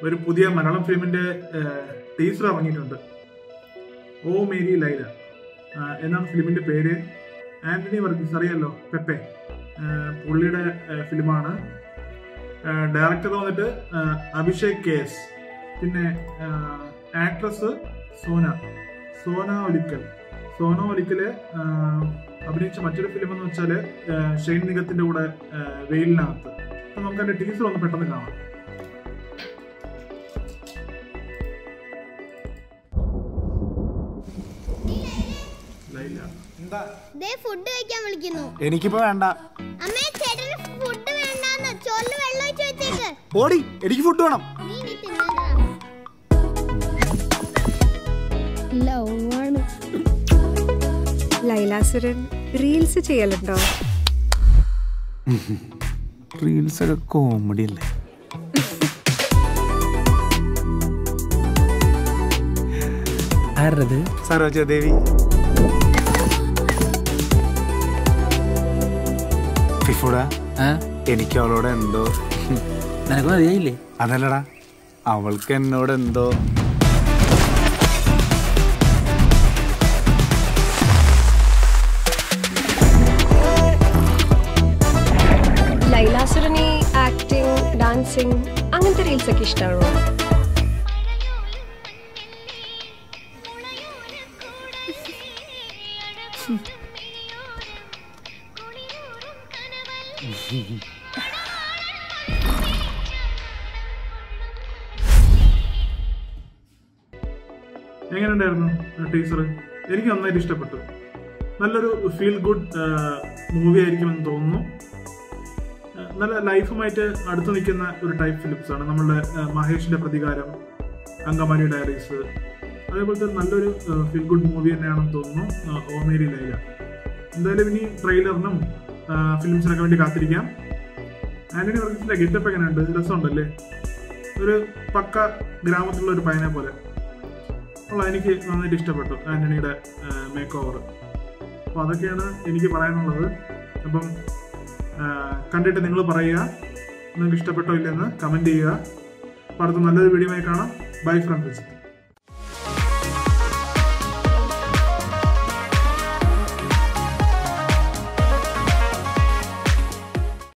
ഒരു പുതിയ മലയാളം ഫിലിമിന്റെ ടീസർ ഇറങ്ങിയിട്ടുണ്ട് ഓ മേരി ലൈല ആ, എന്നാണ് ഫിലിമിന്റെ പേര് ആന്റണി വർഗീസ് അറിയാലോ പെപ്പെ ആ, പുള്ളിയുടെ ആ, ഫിലിമാണ് ഡയറക്ടർ വന്നിട്ട് ആ, അഭിഷേക് കെ എസ് പിന്നെ ആക്ട്രസ് സോന സോന ഒലിക്കൽ സോന ഒലിക്കല് ആ, അഭിനയിച്ച മറ്റൊരു ഫിലിം എന്ന് വെച്ചാല് ആ, ഷെയ്ൻ നിഗത്തിന്റെ കൂടെ ആ, വെയിലിനകത്ത് അപ്പൊ നമുക്ക് അതിന്റെ ടീസർ ഒന്ന് പെട്ടെന്ന് കാണാം ലൈല ദേ ഫുഡ് കഴിക്കാൻ വിളിക്കുന്നു എനിക്കിപ്പോ വേണ്ട അമ്മേ ചേട്ടന് ഫുഡ് വേണ്ടാന്ന് ചോറിന് വെള്ളം ഒഴിച്ച് വെച്ചേക്ക് ഓടി എനിക്ക് ഫുഡ് വേണം നീ ഇനി തിന്നണ്ടാ ലവാണ് ലൈലാസുരൻ റീൽസ് ചെയ്യലുണ്ടോ റീൽസ് ഒക്കെ കോമഡി അല്ലേ ആരത് സരോജ ദേവി ഫിഫുട ആ എനിക്ക് അവളോട് എന്തോ നിനക്ക് മതിയായില്ലേ അതല്ലടാ അവൾക്ക് എന്നോട് എന്തോ ലൈലാസുരന് ആക്ടിങ് ഡാൻസിങ് അങ്ങനത്തെ റീൽസ് ഒക്കെ ഇഷ്ടമാണോ എങ്ങനെയുണ്ടായിരുന്നു ടീച്ചർ എനിക്ക് നന്നായിട്ട് ഇഷ്ടപ്പെട്ടു നല്ലൊരു ഫീൽ ഗുഡ് മൂവി ആയിരിക്കുമെന്ന് തോന്നുന്നു ആ, നല്ല ലൈഫുമായിട്ട് അടുത്ത് നിൽക്കുന്ന ഒരു ടൈപ്പ് ഫിലിംസ് ആണ് നമ്മളുടെ ആ, മഹേഷിന്റെ പ്രതികാരം അങ്കമാലി ഡയറീസ് അതേപോലത്തെ നല്ലൊരു ഫീൽ ഗുഡ് മൂവി തന്നെയാണെന്ന് തോന്നുന്നു ആ, ഓമേരി ലൈല എന്തായാലും ഇനി ട്രെയിലറിനും ഫിലിംസിനൊക്കെ വേണ്ടി കാത്തിരിക്കാം ആന്റണി വർഗീസിന്റെ ഗെറ്റപ്പ് എങ്ങനെയുണ്ട് രസമുണ്ടല്ലേ ഒരു പക്ക ഗ്രാമത്തിലുള്ള ഒരു പയ്യനെ പോലെ ഉള്ള എനിക്ക് നന്നായിട്ട് ഇഷ്ടപ്പെട്ടു ആന്റണിയുടെ മേക്ക് ഓവർ അപ്പോൾ അതൊക്കെയാണ് എനിക്ക് പറയാനുള്ളത് അപ്പം ആ, കണ്ടിട്ട് നിങ്ങൾ പറയുക നിങ്ങൾക്ക് ഇഷ്ടപ്പെട്ടോ ഇല്ലെന്ന് കമൻറ്റ് ചെയ്യുക അപ്പോൾ അടുത്ത നല്ലൊരു വീഡിയോ ആയി കാണാം ബൈ ഫ്രം ഫിസിക്